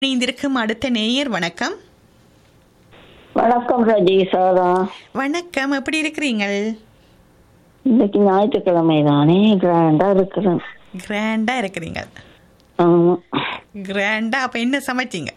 இணைந்திருக்கும் அடுத்த நேயர் வணக்கம் வணக்கம் ரஜி சாரா வணக்கம் எப்படி இருக்கிறீங்கள் இன்னைக்கு ஞாயிற்றுக்கிழமை தானே கிராண்டா இருக்கிறேன் கிராண்டா இருக்கிறீங்க ஆமா கிராண்டா அப்ப என்ன சமைச்சீங்க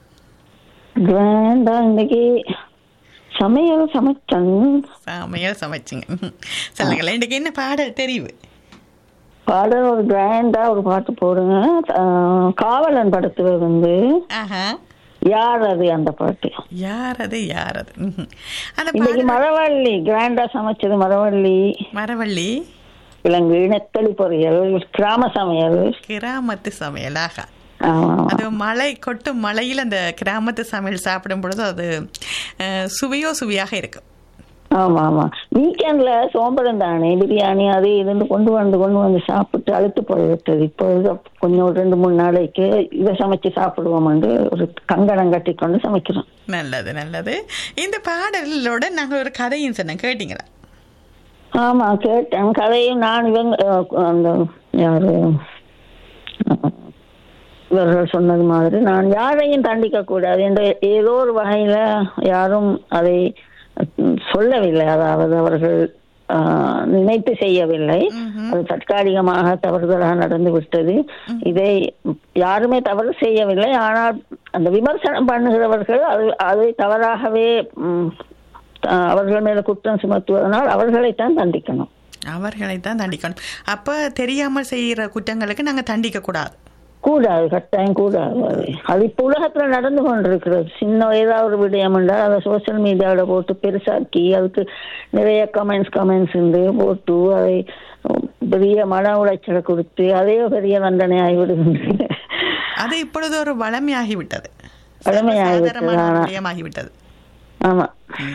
கிராண்டா இன்னைக்கு சமையல் சமைச்சேன் சமையல் சமைச்சிங்க ம்ஹும். சொல்லுங்களேன் இன்னைக்கு என்ன பாடல் தெரிவு பாடல் ஒரு கிராண்டா ஒரு பாட்டு போடுங்க ஆஹ், காவலன் படத்துல வந்து ஆஹா யார் அது அந்த பாட்டு யார் அது யார் அது ம்ஹும். அந்த இன்னைக்கு பாடல் மரவள்ளி கிராண்டா சமைச்சது மரவள்ளி மரவள்ளி விலங்கு நெத்தலி பொரியல் கிராம சமையல் கிராமத்து சமையல் ஆகா ஆமா அது மழை கொட்டும் மழையில் அந்த கிராமத்து சமையல் சாப்பிடும் பொழுது அது அஹ், சுவையோ சுவையாக இருக்கும் ஆமா ஆமா வீக்கெண்ட்ல சோம்பரம் தானே பிரியாணி அது இதுன்னு கொண்டு வந்து கொண்டு வந்து சாப்பிட்டு அழுத்து போய் விட்டது இப்போ இது கொஞ்சம் ஒரு ரெண்டு மூணு நாளைக்கு இதை சமைச்சு சாப்பிடுவோம்னு ஒரு கங்கணம் கட்டி கொண்டு சமைக்கிறோம் நல்லது நல்லது இந்த பாடலோட நாங்கள் ஒரு கதையும் சொன்னேன் கேட்டீங்களா ஆமா கேட்டேன் கதையும் நான் இவங்க அஹ், அந்த யாரு அஹ், இவர்கள் சொன்னது மாதிரி நான் யாரையும் தண்டிக்க கூடாது என்ற ஏதோ ஒரு வகையில யாரும் அதை உம், சொல்லவில்லை அதாவது அவர்கள் ஆஹ், நினைத்து செய்யவில்லை அது தற்காலிகமாக தவறுதலாக நடந்து விட்டது இதை யாருமே தவறு செய்யவில்லை ஆனால் அந்த விமர்சனம் பண்ணுகிறவர்கள் அது அதை தவறாகவே உம், ஆஹ், அவர்கள் மேல குற்றம் சுமத்துவதனால் அவர்களைத்தான் தண்டிக்கணும் அவர்களை தான் தண்டிக்கணும் அப்போ தெரியாமல் செய்கிற குற்றங்களுக்கு நாங்கள் தண்டிக்க கூடாது கூடாது கட்டாயம் கூடாது அது. அது இப்ப உலகத்துல நடந்து கொண்டிருக்கிறது சின்ன ஏதாவது ஒரு விடயம் என்றால் அதை சோசியல் மீடியாவில் போட்டு பெருசாக்கி அதுக்கு நிறைய கமெண்ட்ஸ் கமெண்ட்ஸ் உண்டு போட்டு அதை பெரிய மன உளைச்சலை கொடுத்து அதே பெரிய தண்டனை ஆகிவிடுகின்றது அது இப்பொழுது ஒரு வளமையாகிவிட்டது வளமையாகிவிட்டது, சாதாரணமான ஒரு ஆனா. விடயமாகிவிட்டது ஆமா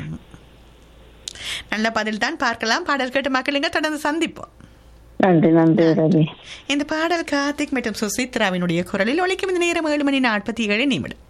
நல்ல பதில் தான் பார்க்கலாம் பாடல் கேட்டு மக்களுங்க தொடர்ந்து சந்திப்போம் நன்றி நன்றி ரவி இந்த பாடல் கார்த்திக் மற்றும் சுசித்ராவினுடைய குரலில் ஒலிக்கும் இந்த நேரம் ஏழு மணி நாற்பத்தி ஏழு நிமிடம்